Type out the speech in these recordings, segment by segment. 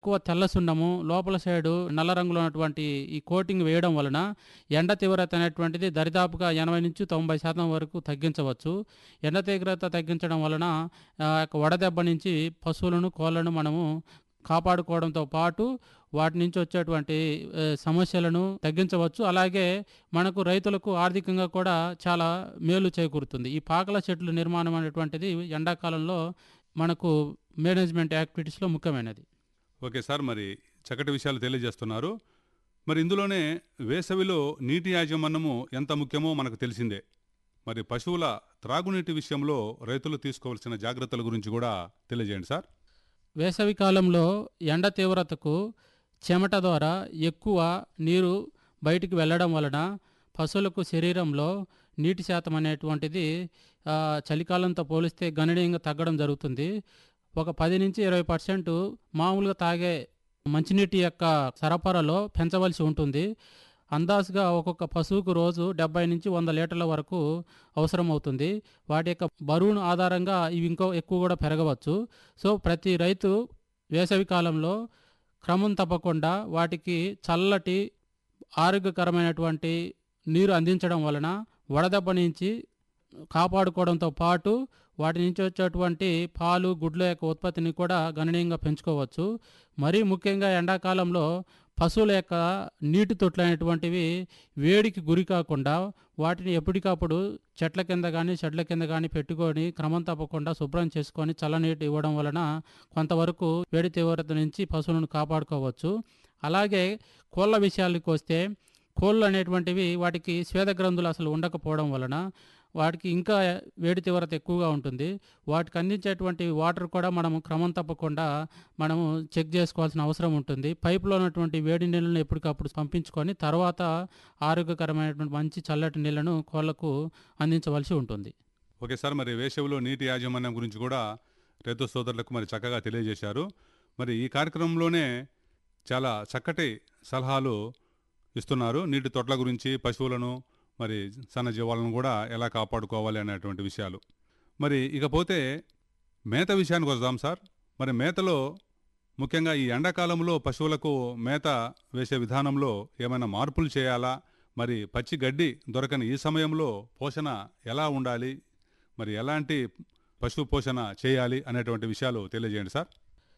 ఎక్కువ తెల్ల సున్నము లోపల సైడు నల్ల రంగులో ఉన్నటువంటి ఈ కోటింగ్ వేయడం వలన ఎండ తీవ్రత అనేటువంటిది దరిదాపుగా ఎనభై నుంచి తొంభై శాతం వరకు తగ్గించవచ్చు ఎండ తీవ్రత తగ్గించడం వలన ఆ యొక్క వడదెబ్బ నుంచి పశువులను కోళ్ళను మనము కాపాడుకోవడంతో పాటు వాటి నుంచి వచ్చేటువంటి ఆ, సమస్యలను తగ్గించవచ్చు అలాగే మనకు రైతులకు ఆర్థికంగా కూడా చాలా మేలు చేకూరుతుంది ఈ పాకల చెట్లు నిర్మాణం అనేటువంటిది ఎండాకాలంలో మనకు మేనేజ్మెంట్ యాక్టివిటీస్లో ముఖ్యమైనది ఓకే సార్ మరి చక్కటి విషయాలు తెలియజేస్తున్నారు మరి ఇందులోనే వేసవిలో నీటి యాజమాన్యము ఎంత ముఖ్యమో మనకు తెలిసిందే మరి పశువుల త్రాగునీటి విషయంలో రైతులు తీసుకోవాల్సిన జాగ్రత్తల గురించి కూడా తెలియజేయండి సార్ వేసవి కాలంలో ఎండ తీవ్రతకు చెమట ద్వారా ఎక్కువ నీరు బయటికి వెళ్ళడం వలన పశువులకు శరీరంలో నీటి శాతం అనేటువంటిది ఆ, చలికాలంతో పోలిస్తే గణనీయంగా తగ్గడం జరుగుతుంది ఒక పది నుంచి ఇరవై పర్సెంట్ మామూలుగా తాగే మంచినీటి యొక్క సరఫరాలో పెంచవలసి ఉంటుంది అందాజుగా ఒక్కొక్క పశువుకు రోజు డెబ్బై నుంచి వంద లీటర్ల వరకు అవసరం అవుతుంది వాటి యొక్క బరువును ఆధారంగా ఇవి ఇంకో ఎక్కువ కూడా పెరగవచ్చు సో ప్రతి రైతు వేసవి కాలంలో క్రమం తప్పకుండా వాటికి చల్లటి ఆరోగ్యకరమైనటువంటి నీరు అందించడం వలన వడదెబ్బ నుంచి కాపాడుకోవడంతో పాటు వాటి నుంచి వచ్చేటువంటి పాలు గుడ్ల యొక్క ఉత్పత్తిని కూడా గణనీయంగా పెంచుకోవచ్చు మరీ ముఖ్యంగా ఎండాకాలంలో పశువుల యొక్క నీటి తొట్లు అనేటువంటివి వేడికి గురి కాకుండా వాటిని ఎప్పటికప్పుడు చెట్ల కింద కానీ చెట్ల కింద కానీ పెట్టుకొని క్రమం తప్పకుండా శుభ్రం చేసుకొని చల్లనీటి ఇవ్వడం వలన కొంతవరకు వేడి తీవ్రత నుంచి పశువులను కాపాడుకోవచ్చు అలాగే కోళ్ళ విషయాలకు వస్తే కోళ్ళు అనేటువంటివి వాటికి స్వేద గ్రంథులు అసలు ఉండకపోవడం వలన వాటికి ఇంకా వేడి తీవ్రత ఎక్కువగా ఉంటుంది వాటికి అందించేటువంటి వాటర్ కూడా మనం క్రమం తప్పకుండా మనము చెక్ చేసుకోవాల్సిన అవసరం ఉంటుంది పైపులో ఉన్నటువంటి వేడి నీళ్ళను ఎప్పటికప్పుడు పంపించుకొని తర్వాత ఆరోగ్యకరమైనటువంటి మంచి చల్లటి నీళ్లను కోళ్ళకు అందించవలసి ఉంటుంది ఓకే సార్ మరి వేసవిలో నీటి యాజమాన్యం గురించి కూడా రైతు సోదరులకు మరి చక్కగా తెలియజేశారు మరి ఈ కార్యక్రమంలోనే చాలా చక్కటి సలహాలు ఇస్తున్నారు నీటి తొట్ల గురించి పశువులను మరి సన్న జీవాలను కూడా ఎలా కాపాడుకోవాలి అనేటువంటి విషయాలు మరి ఇకపోతే మేత విషయానికి వద్దాం సార్ మరి మేతలో ముఖ్యంగా ఈ ఎండాకాలంలో పశువులకు మేత వేసే విధానంలో ఏమైనా మార్పులు చేయాలా మరి పచ్చి గడ్డి దొరకని ఈ సమయంలో పోషణ ఎలా ఉండాలి మరి ఎలాంటి పశు పోషణ చేయాలి అనేటువంటి విషయాలు తెలియజేయండి సార్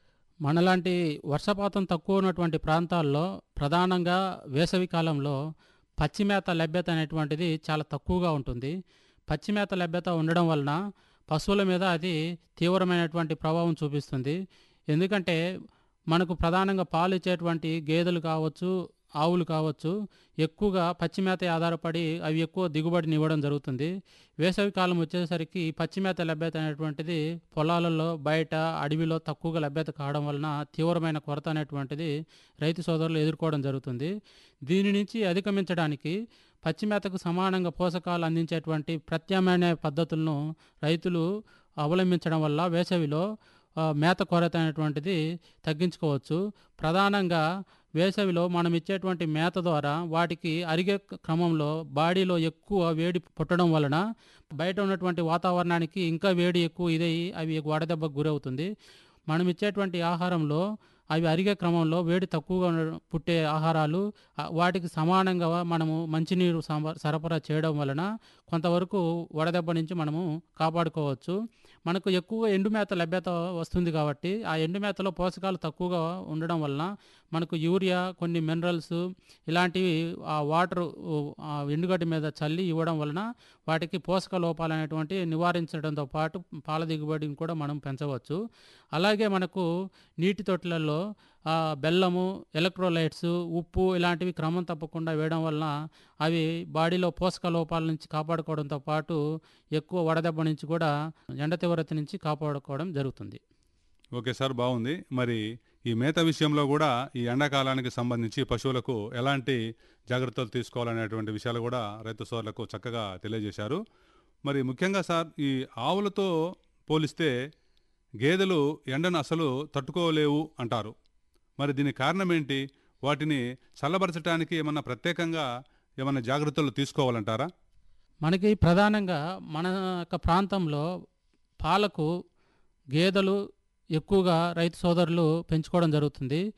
మనలాంటి వర్షపాతం తక్కువ ఉన్నటువంటి ప్రాంతాల్లో ప్రధానంగా వేసవి కాలంలో పచ్చిమేత లభ్యత అనేటువంటిది చాలా తక్కువగా ఉంటుంది పచ్చిమేత లభ్యత ఉండడం వలన పశువుల మీద అది తీవ్రమైనటువంటి ప్రభావం చూపిస్తుంది ఎందుకంటే మనకు ప్రధానంగా పాలు ఇచ్చేటువంటి గేదెలు కావచ్చు ఆవులు కావచ్చు ఎక్కువగా పచ్చిమేత ఆధారపడి అవి ఎక్కువ దిగుబడిని ఇవ్వడం జరుగుతుంది వేసవి కాలం వచ్చేసరికి ఈ పచ్చిమేత లభ్యత అనేటువంటిది పొలాలలో బయట అడవిలో తక్కువగా లభ్యత కావడం వలన తీవ్రమైన కొరత అనేటువంటిది రైతు సోదరులు ఎదుర్కోవడం జరుగుతుంది దీని నుంచి అధిగమించడానికి పచ్చిమేతకు సమానంగా పోషకాలు అందించేటువంటి ప్రత్యామ్నాయ పద్ధతులను రైతులు అవలంబించడం వల్ల వేసవిలో ఆ, మేత కొరత అనేటువంటిది తగ్గించుకోవచ్చు ప్రధానంగా వేసవిలో మనం ఇచ్చేటువంటి మేత ద్వారా వాటికి అరిగే క్రమంలో బాడీలో ఎక్కువ వేడి పుట్టడం వలన బయట ఉన్నటువంటి వాతావరణానికి ఇంకా వేడి ఎక్కువ ఇదై అవి వడదెబ్బకు గురవుతుంది మనం ఇచ్చేటువంటి ఆహారంలో అవి అరిగే క్రమంలో వేడి తక్కువగా ఉన్న- పుట్టే ఆహారాలు ఆ, వాటికి సమానంగా మనము మంచినీరు సంబ- సరఫరా చేయడం వలన కొంతవరకు వడదెబ్బ నుంచి మనము కాపాడుకోవచ్చు మనకు ఎక్కువ ఎండుమేత లభ్యత వస్తుంది కాబట్టి ఆ ఎండుమేతలో పోషకాలు తక్కువగా ఉండడం వలన మనకు యూరియా కొన్ని మినరల్స్ ఇలాంటివి ఆ వాటర్ ఆ ఎండుగడ్డి మీద చల్లి ఇవ్వడం వలన వాటికి పోషక లోపాలు అనేటువంటి నివారించడంతో పాటు పాల దిగుబడిని కూడా మనం పెంచవచ్చు అలాగే మనకు నీటి తొట్లలో ఆ, బెల్లము ఎలక్ట్రోలైట్స్ ఉప్పు ఇలాంటివి క్రమం తప్పకుండా వేయడం వలన అవి బాడీలో పోషక లోపాల నుంచి కాపాడుకోవడంతో పాటు ఎక్కువ వడదెబ్బ నుంచి కూడా ఎండ తీవ్రత నుంచి కాపాడుకోవడం జరుగుతుంది ఓకే సార్ బాగుంది మరి ఈ మేత విషయంలో కూడా ఈ ఎండాకాలానికి సంబంధించి పశువులకు ఎలాంటి జాగ్రత్తలు తీసుకోవాలనేటువంటి విషయాలు కూడా రైతు సోదరులకు చక్కగా తెలియజేశారు మరి ముఖ్యంగా సార్ ఈ ఆవులతో పోలిస్తే గేదెలు ఎండను అసలు తట్టుకోలేవు అంటారు మరి దీనికి కారణం ఏంటి వాటిని చల్లబరచడానికి ఏమన్నా ప్రత్యేకంగా ఏమన్నా జాగ్రత్తలు తీసుకోవాలంటారా మనకి ప్రధానంగా మన యొక్క ప్రాంతంలో పాలకు గేదెలు ఎక్కువగా రైతు సోదరులు పెంచుకోవడం జరుగుతుంది